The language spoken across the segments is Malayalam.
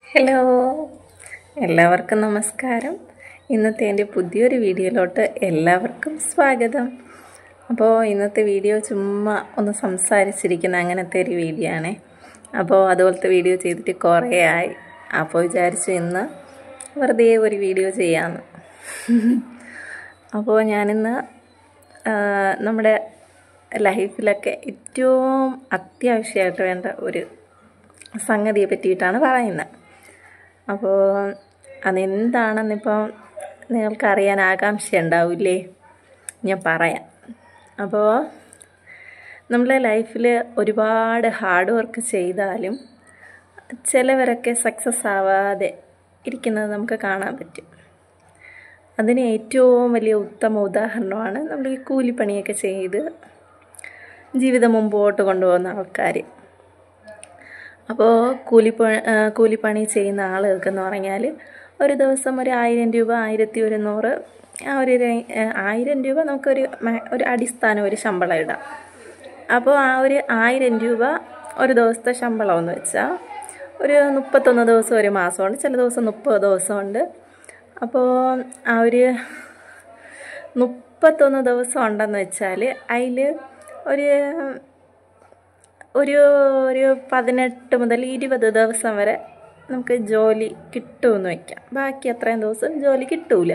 ഹലോ എല്ലാവർക്കും നമസ്കാരം ഇന്നത്തെ എൻ്റെ പുതിയൊരു വീഡിയോയിലോട്ട് എല്ലാവർക്കും സ്വാഗതം അപ്പോൾ ഇന്നത്തെ വീഡിയോ ചുമ്മാ ഒന്ന് സംസാരിച്ചിരിക്കുന്ന അങ്ങനത്തെ ഒരു വീഡിയോ ആണേ അപ്പോൾ അതുപോലത്തെ വീഡിയോ ചെയ്തിട്ട് കുറേ ആയി അപ്പോൾ വിചാരിച്ചു ഇന്ന് വെറുതെ ഒരു വീഡിയോ ചെയ്യാമെന്ന് അപ്പോൾ ഞാനിന്ന് ആ, നമ്മുടെ ലൈഫിലൊക്കെ ഏറ്റവും അത്യാവശ്യമായിട്ട് വേണ്ട ഒരു സംഗതിയെ പറ്റിയിട്ടാണ് പറയുന്നത് അപ്പോൾ അതെന്താണെന്നിപ്പം നിങ്ങൾക്ക് അറിയാൻ ആകാംക്ഷ ഉണ്ടാവില്ലേ ഞാൻ പറയാം അപ്പോൾ നമ്മളെ ലൈഫിൽ ഒരുപാട് ഹാർഡ് വർക്ക് ചെയ്താലും ചിലവരൊക്കെ സക്സസ് ആവാതെ ഇരിക്കുന്നത് നമുക്ക് കാണാൻ പറ്റും അതിന് ഏറ്റവും വലിയ ഉത്തമ ഉദാഹരണമാണ് നമ്മൾ ഈ കൂലിപ്പണിയൊക്കെ ചെയ്ത് ജീവിതം മുമ്പോട്ട് കൊണ്ടുപോകുന്ന ആൾക്കാർ അപ്പോൾ കൂലിപ്പ ആ, കൂലിപ്പണി ചെയ്യുന്ന ആളുകൾക്കെന്ന് പറഞ്ഞാൽ ഒരു ദിവസം ഒരു ആയിരം രൂപ ആയിരത്തി ഒരുന്നൂറ് ആ ഒരു രേ- ആ, ആയിരം രൂപ നമുക്കൊരു മ- ഒരു അടിസ്ഥാനം ഒരു ശമ്പളം ഇടാം അപ്പോൾ ആ ഒരു ആയിരം രൂപ ഒരു ദിവസത്തെ ശമ്പളം എന്ന് വെച്ചാൽ ഒരു മുപ്പത്തൊന്ന് ദിവസം ഒരു മാസമുണ്ട് ചില ദിവസം മുപ്പത് ദിവസമുണ്ട് അപ്പോൾ ആ ഒരു മുപ്പത്തൊന്ന് ദിവസം ഉണ്ടെന്ന് വെച്ചാൽ അതിൽ ഒരു ഒരു ഒരു പതിനെട്ട് മുതൽ ഇരുപത് ദിവസം വരെ നമുക്ക് ജോലി കിട്ടുമെന്ന് വയ്ക്കാം ബാക്കി അത്രയും ദിവസം ജോലി കിട്ടൂല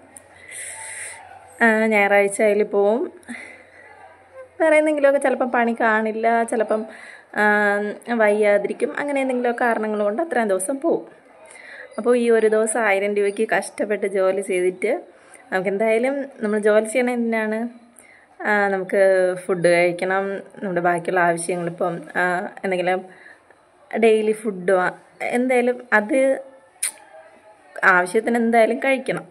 ആ, ഞായറാഴ്ച അതിൽ പോവും വേറെ എന്തെങ്കിലുമൊക്കെ ചിലപ്പം പണി കാണില്ല ചിലപ്പം ആ, വയ്യാതിരിക്കും അങ്ങനെ എന്തെങ്കിലും കാരണങ്ങൾ കൊണ്ട് അത്രയും ദിവസം പോവും അപ്പോൾ ഈ ഒരു ദിവസം ആയിരം രൂപയ്ക്ക് കഷ്ടപ്പെട്ട് ജോലി ചെയ്തിട്ട് നമുക്ക് എന്തായാലും നമ്മൾ ജോലി ചെയ്യണത് എന്തിനാണ് ആ, നമുക്ക് ഫുഡ് കഴിക്കണം നമ്മുടെ ബാക്കിയുള്ള ആവശ്യങ്ങൾ ഇപ്പം ആ, എന്തെങ്കിലും ഡെയിലി ഫുഡ് എന്തായാലും അത് ആവശ്യത്തിന് എന്തായാലും കഴിക്കണം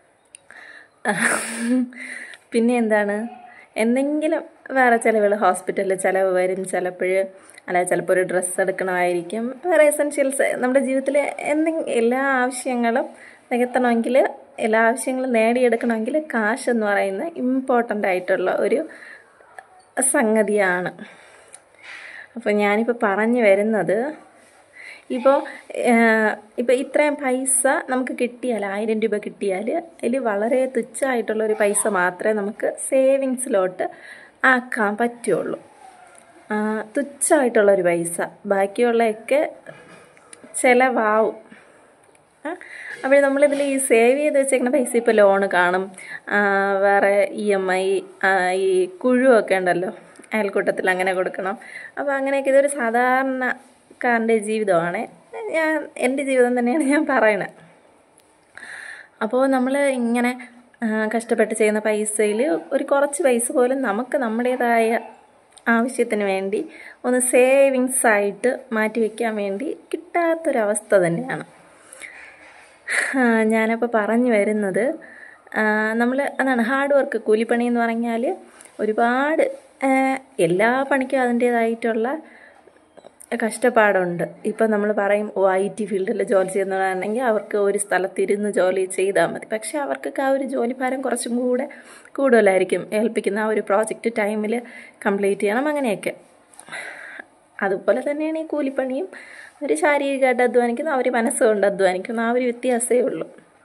പിന്നെ എന്താണ് എന്തെങ്കിലും വേറെ ചിലവുകൾ ഹോസ്പിറ്റലിൽ ചിലവ് വരും ചിലപ്പോൾ അല്ല ചിലപ്പോൾ ഒരു ഡ്രസ്സ് എടുക്കണമായിരിക്കും വേറെ എസെൻഷ്യൽസ് നമ്മുടെ ജീവിതത്തിൽ എന്തെങ്കിലും എല്ലാ ആവശ്യങ്ങളും നികത്തണമെങ്കിൽ എല്ലാ ആവശ്യങ്ങളും നേടിയെടുക്കണമെങ്കിൽ കാശ് എന്ന് പറയുന്ന ഇമ്പോർട്ടൻ്റ് ആയിട്ടുള്ള ഒരു സംഗതിയാണ് അപ്പോൾ ഞാനിപ്പോൾ പറഞ്ഞു വരുന്നത് ഇപ്പോൾ ഇപ്പോൾ ഇത്രയും പൈസ നമുക്ക് കിട്ടിയാൽ ആയിരം രൂപ കിട്ടിയാൽ അതിൽ വളരെ തുച്ഛമായിട്ടുള്ള ഒരു പൈസ മാത്രമേ നമുക്ക് സേവിങ്സിലോട്ട് ആക്കാൻ പറ്റുള്ളൂ ആ, തുച്ഛമായിട്ടുള്ള ഒരു പൈസ ബാക്കിയുള്ളതൊക്കെ ചിലവാവും അപ്പോൾ നമ്മളിതിൽ ഈ സേവ് ചെയ്ത് വെച്ചേക്കുന്ന പൈസ ഇപ്പോൾ ലോണ് കാണും ആ, വേറെ ഇ എം ഐ ഈ കുഴുവൊക്കെ ഉണ്ടല്ലോ അയൽക്കൂട്ടത്തിൽ അങ്ങനെ കൊടുക്കണം അപ്പോൾ അങ്ങനെയൊക്കെ ഇതൊരു സാധാരണക്കാരൻ്റെ ജീവിതമാണ് ഞാൻ എൻ്റെ ജീവിതം തന്നെയാണ് ഞാൻ പറയണത് അപ്പോൾ നമ്മൾ ഇങ്ങനെ ആ, കഷ്ടപ്പെട്ട് ചെയ്യുന്ന പൈസയിൽ ഒരു കുറച്ച് പൈസ പോലും നമുക്ക് നമ്മുടേതായ ആവശ്യത്തിന് വേണ്ടി ഒന്ന് സേവിങ്സ് ആയിട്ട് മാറ്റി വയ്ക്കാൻ വേണ്ടി കിട്ടാത്തൊരവസ്ഥ തന്നെയാണ് ആ, ഞാനപ്പോൾ പറഞ്ഞു വരുന്നത് നമ്മൾ അതാണ് ഹാർഡ് വർക്ക് കൂലിപ്പണി എന്ന് പറഞ്ഞാൽ ഒരുപാട് ആ, എല്ലാ പണിക്കും അതിൻ്റേതായിട്ടുള്ള കഷ്ടപ്പാടുണ്ട് ഇപ്പം നമ്മൾ പറയും ഓ ഐ ടി ഫീൽഡിൽ ജോലി ചെയ്യുന്നവരാണെങ്കിൽ അവർക്ക് ഒരു സ്ഥലത്തിരുന്ന് ജോലി ചെയ്താൽ മതി പക്ഷേ അവർക്കൊക്കെ ആ ഒരു ജോലി ഭാരം കുറച്ചും കൂടെ കൂടുതലായിരിക്കും ഏൽപ്പിക്കുന്ന ആ ഒരു പ്രോജക്റ്റ് ടൈമിൽ കംപ്ലീറ്റ് ചെയ്യണം അങ്ങനെയൊക്കെ അതുപോലെ തന്നെയാണ് ഈ കൂലിപ്പണിയും അവർ ശാരീരികമായിട്ട് അധ്വാനിക്കുന്നു അവർ മനസ്സുകൊണ്ട് അധ്വാനിക്കുന്നു ആ ഒരു വ്യത്യാസമേ ഉള്ളൂ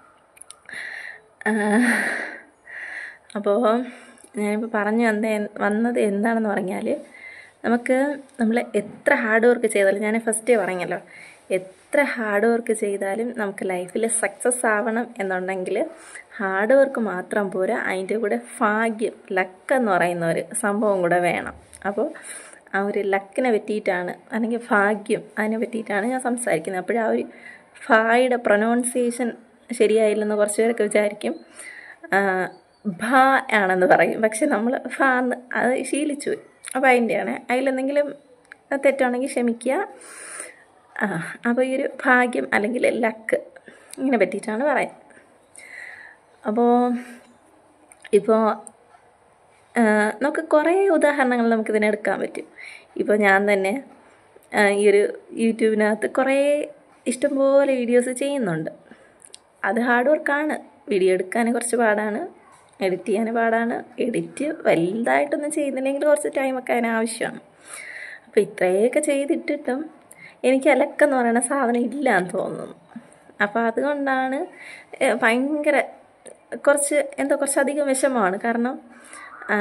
അപ്പോൾ ഞാനിപ്പോൾ പറഞ്ഞു വന്ന വന്നത് എന്താണെന്ന് പറഞ്ഞാൽ നമുക്ക് നമ്മൾ എത്ര ഹാർഡ് വർക്ക് ചെയ്താലും ഞാൻ ഫസ്റ്റേ പറഞ്ഞല്ലോ എത്ര ഹാർഡ് വർക്ക് ചെയ്താലും നമുക്ക് ലൈഫിൽ സക്സസ് ആവണം എന്നുണ്ടെങ്കിൽ ഹാർഡ് വർക്ക് മാത്രം പോരാ അതിൻ്റെ കൂടെ ഭാഗ്യം ലക്ക് എന്ന് പറയുന്ന ഒരു സംഭവം കൂടെ വേണം അപ്പോൾ ആ ഒരു ലക്കിനെ പറ്റിയിട്ടാണ് അല്ലെങ്കിൽ ഭാഗ്യം അതിനെ പറ്റിയിട്ടാണ് ഞാൻ സംസാരിക്കുന്നത് അപ്പോൾ ആ ഒരു ഫായുടെ പ്രൊനൗൺസിയേഷൻ ശരിയായില്ലെന്ന് കുറച്ച് പേരൊക്കെ വിചാരിക്കും ആ, ഭ ആണെന്ന് പറയും പക്ഷെ നമ്മൾ ഫ എന്ന് അത് ശീലിച്ചു പോയി അപ്പോൾ അതിൻ്റെയാണ് അതിലെന്തെങ്കിലും തെറ്റാണെങ്കിൽ ക്ഷമിക്കുക ആ അപ്പോൾ ഈ ഒരു ഭാഗ്യം അല്ലെങ്കിൽ ലക്ക് ഇങ്ങനെ പറ്റിയിട്ടാണ് പറയുന്നത് അപ്പോൾ ഇപ്പോൾ നമുക്ക് കുറേ ഉദാഹരണങ്ങൾ നമുക്കിതിനെ എടുക്കാൻ പറ്റും ഇപ്പോൾ ഞാൻ തന്നെ ആ, ഈ ഒരു യൂട്യൂബിനകത്ത് കുറേ ഇഷ്ടംപോലെ വീഡിയോസ് ചെയ്യുന്നുണ്ട് അത് ഹാർഡ് വർക്കാണ് വീഡിയോ എടുക്കാൻ കുറച്ച് പാടാണ് എഡിറ്റ് ചെയ്യാൻ പാടാണ് എഡിറ്റ് വലുതായിട്ടൊന്നും ചെയ്യുന്നില്ലെങ്കിൽ കുറച്ച് ടൈമൊക്കെ അതിന് ആവശ്യമാണ് അപ്പോൾ ഇത്രയൊക്കെ ചെയ്തിട്ടിട്ടും എനിക്ക് അലക്കെന്ന് പറയുന്ന സാധനം ഇല്ല എന്ന് തോന്നുന്നു അപ്പോൾ അതുകൊണ്ടാണ് ഏ, ഭയങ്കര കുറച്ച് എന്തോ കുറച്ചധികം വിഷമമാണ് കാരണം ആ,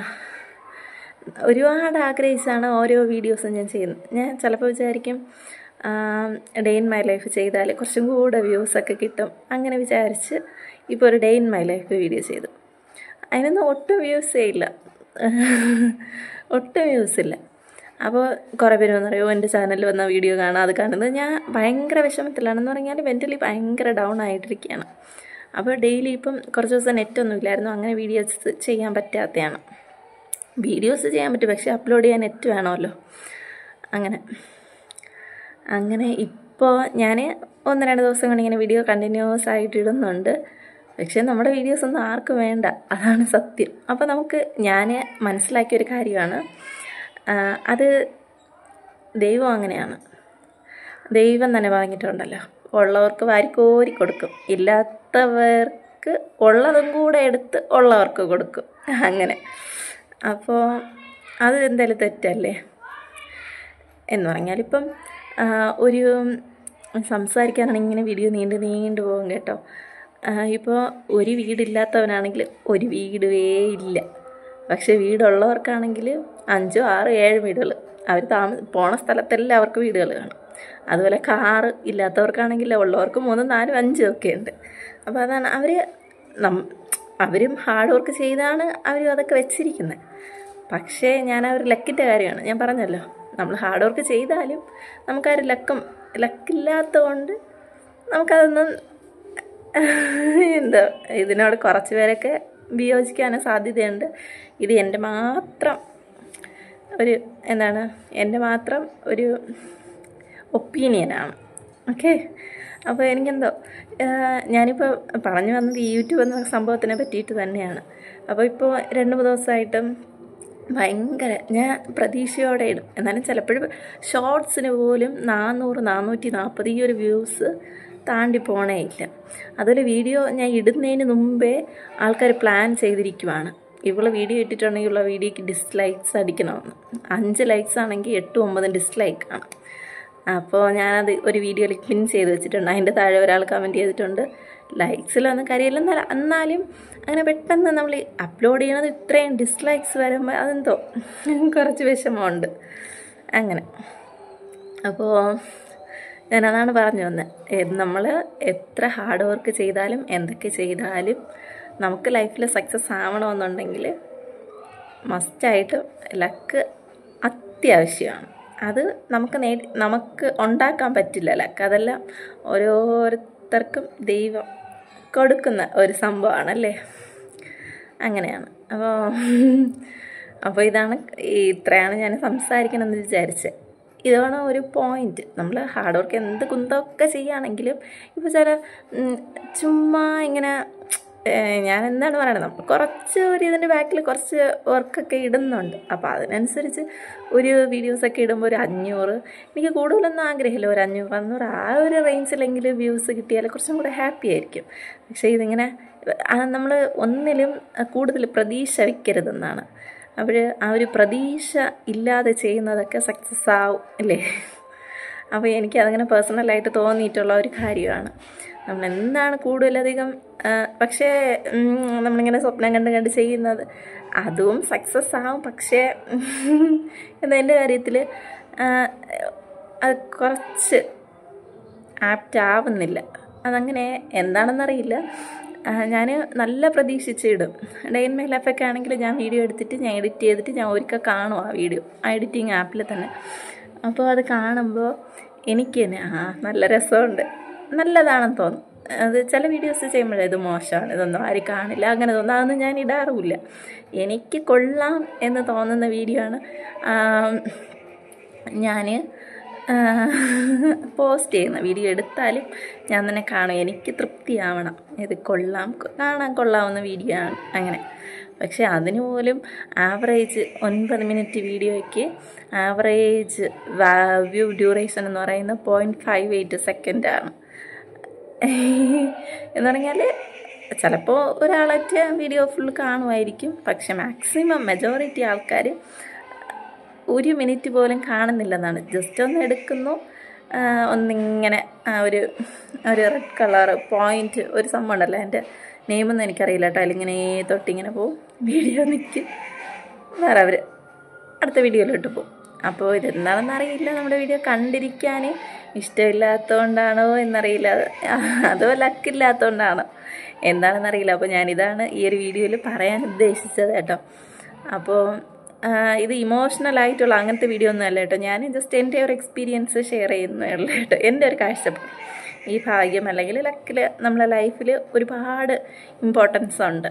ഒരുപാട് ആഗ്രഹിച്ചാണ് ഓരോ വീഡിയോസും ഞാൻ ചെയ്യുന്നത് ഞാൻ ചിലപ്പോൾ വിചാരിക്കും ഡേ ഇൻ മൈ ലൈഫ് ചെയ്താൽ കുറച്ചും കൂടെ വ്യൂസൊക്കെ കിട്ടും അങ്ങനെ വിചാരിച്ച് ഇപ്പോൾ ഒരു day in my life video ചെയ്തു അതിനൊന്നും ഒട്ടും വ്യൂസേ ഇല്ല ഒട്ടും വ്യൂസ് ഇല്ല അപ്പോൾ കുറേ പേര് വന്നറിയോ എൻ്റെ ചാനലിൽ വന്ന വീഡിയോ കാണാം അത് കാണുന്നത് ഞാൻ ഭയങ്കര വിഷമത്തിലാണെന്ന് പറഞ്ഞാൽ മെൻ്റലി ഭയങ്കര ഡൗൺ ആയിട്ടിരിക്കുകയാണ് അപ്പോൾ ഡെയിലി ഇപ്പം കുറച്ച് ദിവസം നെറ്റൊന്നും ഇല്ലായിരുന്നു അങ്ങനെ വീഡിയോസ് ചെയ്യാൻ പറ്റാത്തതാണ് വീഡിയോസ് ചെയ്യാൻ പറ്റും പക്ഷേ അപ്ലോഡ് ചെയ്യാൻ നെറ്റ് വേണമല്ലോ അങ്ങനെ അങ്ങനെ ഇപ്പോൾ ഞാൻ ഒന്ന് രണ്ട് ദിവസം കൊണ്ട് ഇങ്ങനെ വീഡിയോ കണ്ടിന്യൂസ് ആയിട്ട് ഇടുന്നുണ്ട് പക്ഷേ നമ്മുടെ വീഡിയോസ് ഒന്നും ആർക്കും വേണ്ട അതാണ് സത്യം അപ്പോൾ നമുക്ക് ഞാൻ മനസ്സിലാക്കിയ ഒരു കാര്യമാണ് ആ, അത് ദൈവം അങ്ങനെയാണ് ദൈവം തന്നെ പറഞ്ഞിട്ടുണ്ടല്ലോ ഉള്ളവർക്ക് വാരിക്കോരി കൊടുക്കും ഇല്ലാത്തവർക്ക് ഉള്ളതും കൂടെ എടുത്ത് ഉള്ളവർക്ക് കൊടുക്കും അങ്ങനെ അപ്പോൾ അത് എന്തായാലും തെറ്റല്ലേ എന്ന് പറഞ്ഞാൽ ഇപ്പം ആ, ഒരു സംസാരിക്കാനാണെങ്കിൽ ഇങ്ങനെ വീഡിയോ നീണ്ട് നീണ്ടു പോകും കേട്ടോ ഇപ്പോൾ ഒരു വീടില്ലാത്തവനാണെങ്കിൽ ഒരു വീടുവേ ഇല്ല പക്ഷെ വീടുള്ളവർക്കാണെങ്കിൽ അഞ്ചോ ആറ് ഏഴ് വീടുകൾ അവർ താമ പോണ സ്ഥലത്തെല്ലാം അവർക്ക് വീടുകൾ കാണും അതുപോലെ കാറ് ഇല്ലാത്തവർക്കാണെങ്കിൽ ഉള്ളവർക്ക് മൂന്നും നാലും അഞ്ചും ഒക്കെ ഉണ്ട് അപ്പോൾ അതാണ് അവർ നം അവരും ഹാർഡ് വർക്ക് ചെയ്താണ് അവരും അതൊക്കെ വെച്ചിരിക്കുന്നത് പക്ഷേ ഞാൻ ആ ഒരു ലക്കിൻ്റെ കാര്യമാണ് ഞാൻ പറഞ്ഞല്ലോ നമ്മൾ ഹാർഡ് വർക്ക് ചെയ്താലും നമുക്കാ ഒരു ലക്കം ലക്കില്ലാത്തതുകൊണ്ട് നമുക്കതൊന്നും എന്താ ഇതിനോട് കുറച്ച് പേരൊക്കെ വിയോജിക്കാനും സാധ്യതയുണ്ട് ഇത് എൻ്റെ മാത്രം ഒരു എന്താണ് എൻ്റെ മാത്രം ഒരു ഒപ്പീനിയനാണ് ഓക്കെ അപ്പോൾ എനിക്കെന്തോ ആഹ് ഞാനിപ്പോൾ പറഞ്ഞു വന്നത് ഈ യൂട്യൂബ് എന്ന സംഭവത്തിനെ പറ്റിയിട്ട് തന്നെയാണ് അപ്പോൾ ഇപ്പോൾ രണ്ട് മൂന്ന് ദിവസമായിട്ടും ഭയങ്കര ഞാൻ പ്രതീക്ഷയോടെ ഇടും എന്നാലും ചിലപ്പോഴും ഷോർട്സിന് പോലും നാനൂറ് നാനൂറ്റി നാൽപ്പത് ഈ ഒരു വ്യൂസ് താണ്ടി പോണേ ഇല്ല അതുപോലെ വീഡിയോ ഞാൻ ഇടുന്നതിന് മുമ്പേ ആൾക്കാർ പ്ലാൻ ചെയ്തിരിക്കുവാണ് ഇവള് വീഡിയോ ഇട്ടിട്ടുണ്ടെങ്കിൽ ഉള്ള വീഡിയോക്ക് ഡിസ്ലൈക്സ് അടിക്കണമെന്ന് അഞ്ച് ലൈക്സ് ആണെങ്കിൽ എട്ടും ഒമ്പതും ഡിസ്ലൈക്കാണ് അപ്പോൾ ഞാനത് ഒരു വീഡിയോയിൽ പിൻ ചെയ്ത് വെച്ചിട്ടുണ്ട് അതിൻ്റെ താഴെ ഒരാൾ കമൻറ്റ് ചെയ്തിട്ടുണ്ട് ലൈക്സിലൊന്നും കാര്യമില്ല എന്നാലും എന്നാലും അങ്ങനെ പെട്ടെന്ന് നമ്മൾ അപ്ലോഡ് ചെയ്യണത് ഇത്രയും ഡിസ്ലൈക്സ് വരുമ്പോൾ അതെന്തോ കുറച്ച് വിഷമമുണ്ട് അങ്ങനെ അപ്പോൾ ഞാനതാണ് പറഞ്ഞു വന്നത് നമ്മൾ എത്ര ഹാർഡ് വർക്ക് ചെയ്താലും എന്തൊക്കെ ചെയ്താലും നമുക്ക് ലൈഫിൽ സക്സസ് ആവണമെന്നുണ്ടെങ്കിൽ മസ്റ്റായിട്ട് ലക്ക് അത്യാവശ്യമാണ് അത് നമുക്ക് നേടി നമുക്ക് ഉണ്ടാക്കാൻ പറ്റില്ല ലക്ക് അതെല്ലാം ഓരോരുത്തർക്കും ദൈവം കൊടുക്കുന്ന ഒരു സംഭവമാണല്ലേ അങ്ങനെയാണ് അപ്പോൾ അപ്പോൾ ഇതാണ് ഇത്രയാണ് ഞാൻ സംസാരിക്കണമെന്ന് വിചാരിച്ചത് ഇതാണ് ഒരു പോയിന്റ് നമ്മൾ ഹാർഡ് വർക്ക് എന്ത് കുന്തമൊക്കെ ചെയ്യുകയാണെങ്കിലും ഇപ്പോൾ ചില ഉം, ചുമ്മാ ഇങ്ങനെ ഏഹ്, ഞാൻ എന്താണ് പറയണത് നമ്മൾ കുറച്ച് ഒരു ഇതിൻ്റെ ബാക്കിൽ കുറച്ച് വർക്കൊക്കെ ഇടുന്നുണ്ട് അപ്പോൾ അതിനനുസരിച്ച് ഒരു വീഡിയോസൊക്കെ ഇടുമ്പോൾ ഒരു അഞ്ഞൂറ് എനിക്ക് കൂടുതലൊന്നും ആഗ്രഹമില്ല ഒരു അഞ്ഞൂറ് അഞ്ഞൂറ് ആ ഒരു റേഞ്ചിലെങ്കിലും വ്യൂസ് കിട്ടിയാൽ കുറച്ചും കൂടെ ഹാപ്പി ആയിരിക്കും പക്ഷേ ഇതിങ്ങനെ നമ്മൾ ഒന്നിലും കൂടുതൽ പ്രതീക്ഷ വയ്ക്കരുതെന്നാണ് അപ്പോൾ ആ ഒരു പ്രതീക്ഷ ഇല്ലാതെ ചെയ്യുന്നതൊക്കെ സക്സസ് ആവും അല്ലേ അപ്പോൾ എനിക്ക് അതങ്ങനെ പേഴ്സണലായിട്ട് തോന്നിയിട്ടുള്ള ഒരു കാര്യമാണ് നമ്മൾ എന്താണ് കൂടുതലധികം ആ, പക്ഷേ ഉം, നമ്മളിങ്ങനെ സ്വപ്നം കണ്ട് കണ്ട് ചെയ്യുന്നത് അതും സക്സസ് ആവും പക്ഷേ എന്താ എൻ്റെ കാര്യത്തിൽ അത് കുറച്ച് ആപ്റ്റ് ആവുന്നില്ല അതങ്ങനെ എന്താണെന്നറിയില്ല ഞാൻ നല്ല പ്രതീക്ഷിച്ചിടും ഡേ ഇൻ മൈ ലൈഫൊക്കെ ആണെങ്കിൽ ഞാൻ വീഡിയോ എടുത്തിട്ട് ഞാൻ എഡിറ്റ് ചെയ്തിട്ട് ഞാൻ ഒരിക്കൽ കാണും ആ വീഡിയോ ആ എഡിറ്റിങ് ആപ്പിൽ തന്നെ അപ്പോൾ അത് കാണുമ്പോൾ എനിക്ക് തന്നെ ആ നല്ല രസമുണ്ട് നല്ലതാണെന്ന് തോന്നും അത് ചില വീഡിയോസ് ചെയ്യുമ്പോഴേ ഇത് മോശമാണ് ഇതൊന്നും ആരും കാണില്ല അങ്ങനെ തോന്നുന്നു അതൊന്നും ഞാൻ ഇടാറുമില്ല എനിക്ക് കൊള്ളാം എന്ന് തോന്നുന്ന വീഡിയോ ആണ് ഞാൻ പോസ്റ്റ് ചെയ്യുന്ന വീഡിയോ എടുത്താലും ഞാൻ തന്നെ കാണും എനിക്ക് തൃപ്തിയാവണം ഇത് കൊള്ളാം കാണാൻ കൊള്ളാവുന്ന വീഡിയോ ആണ് അങ്ങനെ പക്ഷേ അതിന് പോലും ആവറേജ് ഒൻപത് മിനിറ്റ് വീഡിയോയ്ക്ക് ആവറേജ് വ്യൂ ഡ്യൂറേഷൻ എന്ന് പറയുന്നത് പോയിൻറ്റ് ഫൈവ് എയ്റ്റ് സെക്കൻഡാണ് എന്ന് പറഞ്ഞാൽ ചിലപ്പോൾ ഒരാളൊറ്റ വീഡിയോ ഫുൾ കാണുമായിരിക്കും പക്ഷെ മാക്സിമം മെജോറിറ്റി ആൾക്കാർ ഒരു മിനിറ്റ് പോലും കാണുന്നില്ലെന്നാണ് ജസ്റ്റ് ഒന്ന് എടുക്കുന്നു ആ, ഒന്നിങ്ങനെ ആ ഒരു ഒരു റെഡ് കളർ പോയിന്റ് ഒരു സംഭവം ഉണ്ടല്ലോ എൻ്റെ നെയിമൊന്നും എനിക്കറിയില്ല കേട്ടോ അതിലിങ്ങനെ തൊട്ടിങ്ങനെ പോവും വീഡിയോ നിൽക്കും വേറെ അവർ അടുത്ത വീഡിയോയിലോട്ട് പോകും അപ്പോൾ ഇതെന്താണെന്ന് അറിയില്ല നമ്മുടെ വീഡിയോ കണ്ടിരിക്കാൻ ഇഷ്ടമില്ലാത്തതുകൊണ്ടാണോ എന്നറിയില്ല അതോ ലക്കില്ലാത്തതുകൊണ്ടാണോ എന്താണെന്ന് അറിയില്ല അപ്പോൾ ഞാനിതാണ് ഈ ഒരു വീഡിയോയിൽ പറയാൻ ഉദ്ദേശിച്ചത് കേട്ടോ അപ്പോൾ ആ, ഇത് ഇമോഷണൽ ആയിട്ടുള്ള അങ്ങനത്തെ വീഡിയോ ഒന്നും അല്ല കേട്ടോ ഞാൻ ജസ്റ്റ് എൻ്റെ ഒരു എക്സ്പീരിയൻസ് ഷെയർ ചെയ്യുന്നേ ഉള്ളൂ കേട്ടോ എൻ്റെ ഒരു കാഴ്ചപ്പാട് ഈ ഭാഗ്യം അല്ലെങ്കിൽ ലക്കിൽ നമ്മളെ ലൈഫിൽ ഒരുപാട് ഇമ്പോർട്ടൻസ് ഉണ്ട്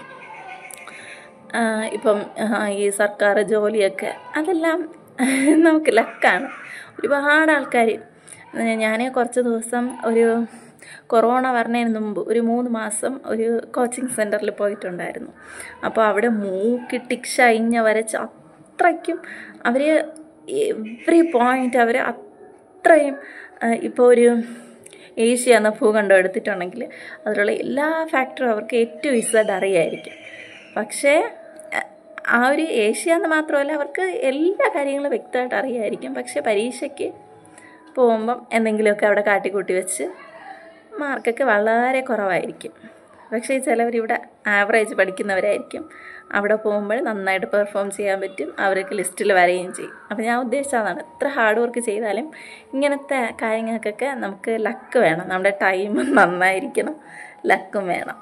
ആ, ഇപ്പം ആ, ഈ സർക്കാർ ജോലിയൊക്കെ അതെല്ലാം നമുക്ക് ലക്കാണ് ഒരുപാട് ആൾക്കാർ ഞാൻ കുറച്ച് ദിവസം ഒരു കൊറോണ വരുന്നതിന് മുമ്പ് ഒരു മൂന്ന് മാസം ഒരു കോച്ചിങ് സെൻറ്ററിൽ പോയിട്ടുണ്ടായിരുന്നു അപ്പോൾ അവിടെ മൂക്കി ടിക്ഷ ഇഞ്ഞ വരച്ച് അത്രയ്ക്കും അവർ എവറി പോയിന്റ് അവർ അത്രയും ഇപ്പോൾ ഒരു ഏഷ്യ എന്ന ഭൂഖണ്ഡം എടുത്തിട്ടുണ്ടെങ്കിൽ അതിലുള്ള എല്ലാ ഫാക്ടറും അവർക്ക് ഏറ്റവും ഇസഡ് അറിയായിരിക്കും പക്ഷേ അഹ്, ആ ഒരു ഏഷ്യ എന്ന് മാത്രമല്ല അവർക്ക് എല്ലാ കാര്യങ്ങളും വ്യക്തമായിട്ട് അറിയായിരിക്കും പക്ഷേ പരീക്ഷയ്ക്ക് പോകുമ്പം എന്തെങ്കിലുമൊക്കെ അവിടെ കാട്ടിക്കൂട്ടി വെച്ച് മാർക്കൊക്കെ വളരെ കുറവായിരിക്കും പക്ഷേ ചിലവരിവിടെ ആവറേജ് പഠിക്കുന്നവരായിരിക്കും അവിടെ പോകുമ്പോൾ നന്നായിട്ട് പെർഫോം ചെയ്യാൻ പറ്റും അവർക്ക് ലിസ്റ്റിൽ വരികയും ചെയ്യും അപ്പോൾ ഞാൻ ഉദ്ദേശിച്ചതാണ് എത്ര ഹാർഡ് വർക്ക് ചെയ്താലും ഇങ്ങനത്തെ കാര്യങ്ങൾക്കൊക്കെ നമുക്ക് ലക്ക് വേണം നമ്മുടെ ടൈം നന്നായിരിക്കണം ലക്കും വേണം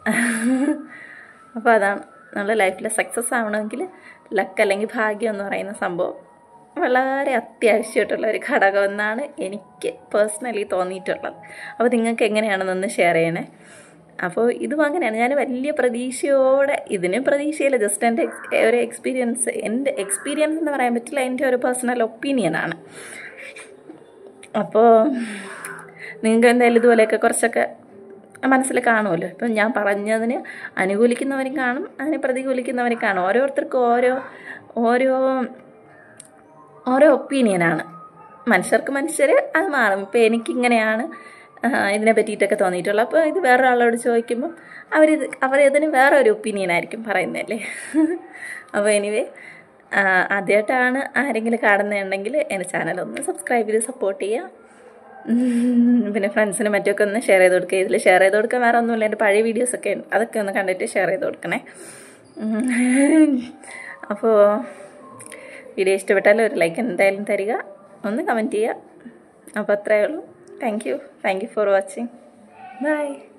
അപ്പോൾ അതാണ് നമ്മുടെ ലൈഫിൽ സക്സസ് ആവണമെങ്കിൽ ലക്ക് അല്ലെങ്കിൽ ഭാഗ്യം എന്ന് പറയുന്ന സംഭവം വളരെ അത്യാവശ്യമായിട്ടുള്ള ഒരു ഘടകം എന്നാണ് എനിക്ക് പേഴ്സണലി തോന്നിയിട്ടുള്ളത് അപ്പോൾ നിങ്ങൾക്ക് എങ്ങനെയാണെന്നൊന്ന് ഷെയർ ചെയ്യണേ അപ്പോൾ ഇതും അങ്ങനെയാണ് ഞാൻ വലിയ പ്രതീക്ഷയോടെ ഇതിന് പ്രതീക്ഷയില്ല ജസ്റ്റ് എൻ്റെ ex- ഒരു എക്സ്പീരിയൻസ് എൻ്റെ എക്സ്പീരിയൻസ് എന്ന് പറയാൻ പറ്റില്ല എൻ്റെ ഒരു പേഴ്സണൽ ഒപ്പീനിയനാണ് അപ്പോൾ നിങ്ങൾക്ക് എന്തായാലും ഇതുപോലെയൊക്കെ കുറച്ചൊക്കെ മനസ്സിൽ കാണുമല്ലോ ഇപ്പം ഞാൻ പറഞ്ഞതിന് അനുകൂലിക്കുന്നവരും കാണും അതിനെ പ്രതികൂലിക്കുന്നവരും കാണും ഓരോരുത്തർക്കും ഓരോ ഓരോ ഓരോ ഒപ്പീനിയനാണ് മനുഷ്യർക്ക് മനുഷ്യർ അത് മാറും ഇപ്പോൾ എനിക്കിങ്ങനെയാണ് ആ, ഇതിനെ പറ്റിയിട്ടൊക്കെ തോന്നിയിട്ടുള്ളത് അപ്പോൾ ഇത് വേറൊരാളോട് ചോദിക്കുമ്പം അവരിത് അവരതിന് വേറെ ഒരു ഒപ്പീനിയൻ ആയിരിക്കും പറയുന്നതല്ലേ അപ്പോൾ എനിവേ ആദ്യമായിട്ടാണ് ആരെങ്കിലും കാണുന്നുണ്ടെങ്കിൽ എൻ്റെ ചാനൽ ഒന്ന് സബ്സ്ക്രൈബ് ചെയ്ത് സപ്പോർട്ട് ചെയ്യുക ഉം, പിന്നെ ഫ്രണ്ട്സിനും മറ്റൊക്കെ ഒന്ന് ഷെയർ ചെയ്ത് കൊടുക്കുക ഇതിൽ ഷെയർ ചെയ്ത് കൊടുക്കാൻ വേറെ ഒന്നുമില്ല എൻ്റെ പഴയ വീഡിയോസൊക്കെ ഉണ്ട് അതൊക്കെ ഒന്ന് കണ്ടിട്ട് ഷെയർ ചെയ്ത് കൊടുക്കണേ ഉം. അപ്പോൾ വീഡിയോ ഇഷ്ടപ്പെട്ടാൽ ഒരു ലൈക്ക് എന്തായാലും തരിക ഒന്ന് കമൻറ്റ് ചെയ്യുക അപ്പോൾ അത്രയേ ഉള്ളൂ thank you thank you for watching by